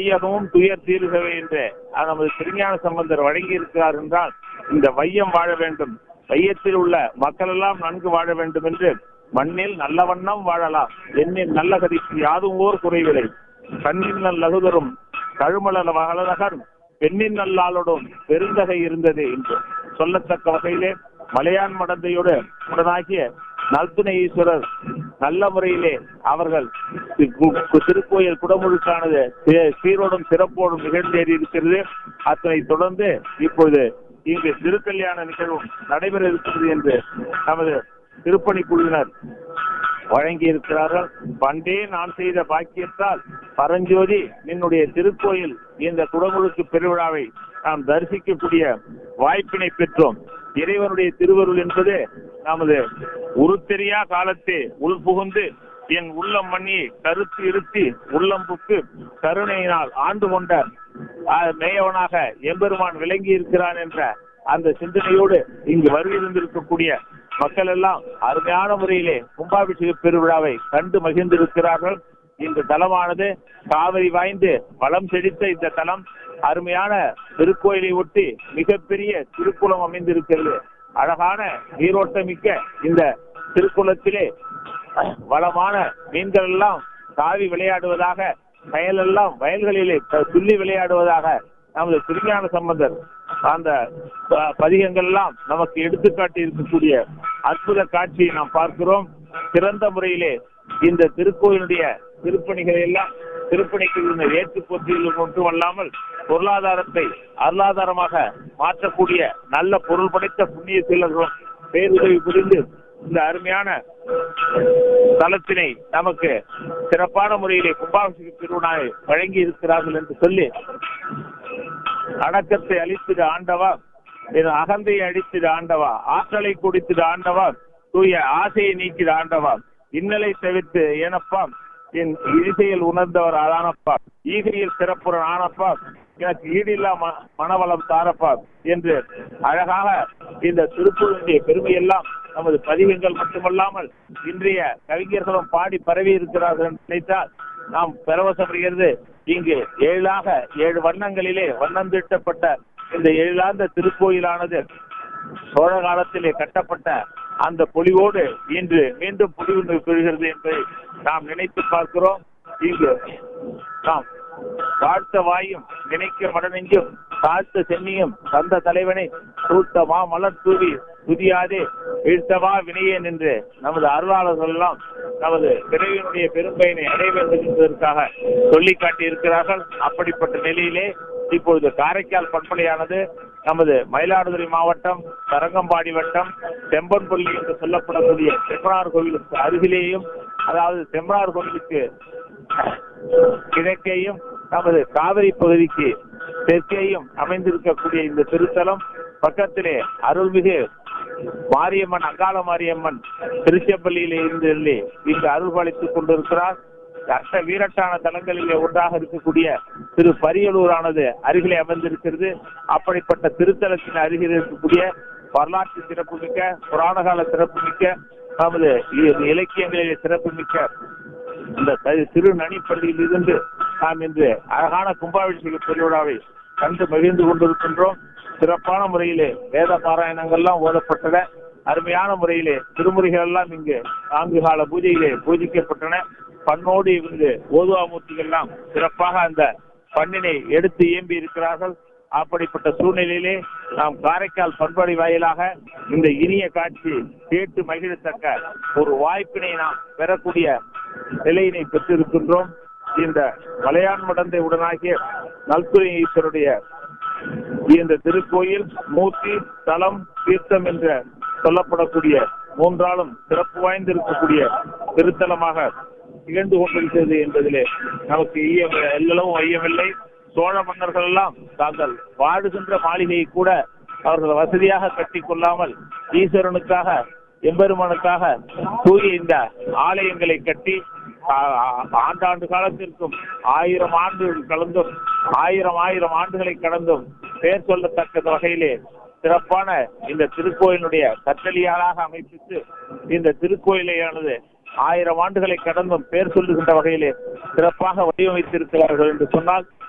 வையகமும் துயர் தீருகவே என்று அது நமது திருஞான சம்பந்தர் வழங்கி இருக்கிறார் என்றால் இந்த வையம் வாழ வேண்டும் வையத்தில் உள்ள மக்கள் எல்லாம் நன்கு வாழ வேண்டும் என்று மண்ணில் நல்ல வண்ணம் வாழலாம் எண்ணில் நல்ல கதிக்கு யாதும் ஓர் குறைவில்லை கண்ணின் நல்லகுதரும் கழுமல வகலநகர் பெண்ணின் நல்லாளோடும் பெருந்தகை இருந்தது என்று சொல்லத்தக்க வகையிலே மலையான் மடந்தையோடு உடனாகிய நல்துணை ஈஸ்வரர் நல்ல முறையிலே அவர்கள் தி- கு- கு- திருக்கோயில் குடமுழுக்கானது சீ- சீரோடும் சிறப்போடும் நிகழ்ந்தேறி இருக்கிறது அதனை தொடர்ந்து இப்பொழுது இங்கு திருக்கல்யாண நிகழ்வும் நடைபெற இருக்கிறது என்று நமது திருப்பணி குழுவினர் வழங்கி இருக்கிறார்கள் பண்டே நான் செய்த பாக்கியத்தால் பரஞ்சோதி நின்னுடைய திருக்கோயில் இந்த குடமுழுக்கு பெருவிழாவை நாம் தரிசிக்கக்கூடிய வாய்ப்பினை பெற்றோம் இறைவனுடைய திருவருள் என்பது நமது உருத்தெரியா காலத்தே உள்புகுந்து என் உள்ளம் மண்ணி கருத்து இருத்தி உள்ளம் புக்கு கருணையினால் ஆண்டு கொண்ட ஆ, மேயவனாக எம்பெருமான் விளங்கி இருக்கிறான் என்ற அந்த சிந்தனையோடு இங்கு வருகிருந்திருக்கக்கூடிய மக்கள் எல்லாம் அருமையான முறையிலே கும்பாபிஷேக பெருவிழாவை கண்டு மகிழ்ந்திருக்கிறார்கள் இந்த தலமானது காவிரி வாய்ந்து வளம் செழித்த இந்த தலம் அருமையான திருக்கோயிலை ஒட்டி மிகப்பெரிய திருக்குளம் அமைந்திருக்கிறது அழகான நீரோட்டமிக்க இந்த திருக்குளத்திலே வளமான மீன்கள் எல்லாம் தாவி விளையாடுவதாக வயலெல்லாம் வயல்களிலே த- துள்ளி விளையாடுவதாக நமது திருஞான சம்பந்தர் அந்த ப- பதிகங்கள் எல்லாம் நமக்கு எடுத்துக்காட்டி இருக்கக்கூடிய அற்புத காட்சியை நாம் பார்க்கிறோம் சிறந்த முறையிலே இந்த திருக்கோயிலுடைய திருப்பணிகளை எல்லாம் திருப்பணிக்கு இருந்த ஏற்று போற்றிகள் மட்டுமல்லாமல் பொருளாதாரத்தை அருளாதாரமாக மாற்றக்கூடிய நல்ல பொருள் படைத்த புண்ணிய சீலர்களும் பேருதவி புரிந்து இந்த அருமையான தலத்தினை நமக்கு சிறப்பான முறையிலே கும்பாபிஷேக திருவிழாவை வழங்கி இருக்கிறார்கள் என்று சொல்லி அடக்கத்தை அழித்திடு ஆண்டவா என் அகந்தையை அடித்திடு ஆண்டவா ஆற்றலை குடித்திடு ஆண்டவா தூய ஆசையை நீக்கிடு ஆண்டவா இன்னலை தவிர்த்து ஏனப்பா என் இசையில் உணர்ந்தவர் ஆனப்பா ஈகையில் சிறப்புறன் ஆனப்பா எனக்கு ஈடில்லா ம- மனவளம் தாரப்பா என்று அழகாக இந்த திருப்பூருடைய பெருமையெல்லாம் நமது பதிகங்கள் மட்டுமல்லாமல் இன்றைய கவிஞர்களும் பாடி பரவி இருக்கிறார்கள் என்று நினைத்தால் நாம் பரவசப்படுகிறது இங்கு ஏழாக ஏழு வண்ணங்களிலே வண்ணம் தீட்டப்பட்ட இந்த எழிலார்ந்த திருக்கோயிலானது சோழ காலத்திலே கட்டப்பட்ட அந்த பொலிவோடு இன்று மீண்டும் பொலிவு பெறுகிறது என்பதை நாம் நினைத்து பார்க்கிறோம் இங்கு நாம் வாழ்த்த வாயும் நினைக்க மடனெஞ்சும் தாழ்த்த சென்னியும் தந்த தலைவனை சூழ்த்த மா மலர் தூவி துதியாதே வீழ்த்தவா வினையேன் என்று நமது அருளாளர்கள் எல்லாம் நமது பிறவியினுடைய பெரும்பயனை அடைய வேண்டும் என்பதற்காக சொல்லி காட்டி இருக்கிறார்கள் அப்படிப்பட்ட நிலையிலே இப்பொழுது காரைக்கால் பண்பலையானது நமது மயிலாடுதுறை மாவட்டம் தரங்கம்பாடி வட்டம் செம்பன்பள்ளி என்று சொல்லப்படக்கூடிய செம்பனார் கோவிலுக்கு அருகிலேயும் அதாவது செம்பனார் கோவிலுக்கு கிழக்கேயும் நமது காவிரி பகுதிக்கு தெற்கேயும் அமைந்திருக்கக்கூடிய இந்த திருத்தலம் பக்கத்திலே அருள்மிகு மாரியம்மன் அங்காள மாரியம்மன் திருச்செப்பள்ளியிலே இருந்து இங்கு அருள் பாலித்துக் கொண்டிருக்கிறார் அஷ்ட வீரட்டான தலங்களிலே ஒன்றாக இருக்கக்கூடிய திரு பரியலூரானது அருகிலே அமைந்திருக்கிறது அப்படிப்பட்ட திருத்தலத்தின் அருகில் இருக்கக்கூடிய வரலாற்று சிறப்புமிக்க புராணகால சிறப்புமிக்க நமது இ- இலக்கியங்களிலே சிறப்புமிக்க இந்த த- திரு நனிப்பள்ளியில் இருந்து நாம் இன்று அழகான கும்பாபிஷேக பெருவிழாவை கண்டு மகிழ்ந்து கொண்டிருக்கின்றோம் சிறப்பான முறையிலே வேத பாராயணங்கள்லாம் ஓதப்பட்டன அருமையான முறையிலே திருமுறைகள் எல்லாம் இங்கு நான்கு கால பூஜையிலே பூஜிக்கப்பட்டன பண்ணோடு இருந்து ஓதுவாமூர்த்திகள் எல்லாம் சிறப்பாக அந்த பண்ணினை எடுத்து இயம்பி இருக்கிறார்கள் அப்படிப்பட்ட சூழ்நிலையிலே நாம் காரைக்கால் பண்படை வாயிலாக இந்த இனிய காட்சி கேட்டு மகிழத்தக்க ஒரு வாய்ப்பினை நாம் பெறக்கூடிய நிலையினை பெற்றிருக்கின்றோம் இந்த மலையான் மடந்தை உடனாகிய நல்துறை ஈஸ்வருடைய இந்த திருக்கோயில் மூர்த்தி தலம் தீர்த்தம் என்ற சொல்லப்படக்கூடிய மூன்றாலும் சிறப்பு வாய்ந்திருக்கக்கூடிய திருத்தலமாக திகழ்ந்து கொண்டிருக்கிறது என்பதிலே நமக்கு ஈயம் எல்லளவும் ஐயமில்லை சோழ மன்னர்கள் எல்லாம் தாங்கள் வாழுகின்ற மாளிகையை கூட அவர்கள் வசதியாக கட்டிக் கொள்ளாமல் ஈஸ்வரனுக்காக எம்பெருமானுக்காக தூய இந்த ஆலயங்களை கட்டி ஆ- ஆ- ஆண்டாண்டு காலத்திற்கும் ஆயிரம் ஆண்டுகள் கலந்தும் ஆயிரம் ஆயிரம் ஆண்டுகளை கடந்தும் பெயர் சொல்லத்தக்க வகையிலே சிறப்பான இந்த திருக்கோயிலுடைய கற்றளியாளாக அமைப்பித்து இந்த திருக்கோயிலையானது ஆயிரம் ஆண்டுகளை கடந்தும் பேர் சொல்லுகின்ற வகையிலே சிறப்பாக வடிவமைத்திருக்கிறார்கள் என்று சொன்னால்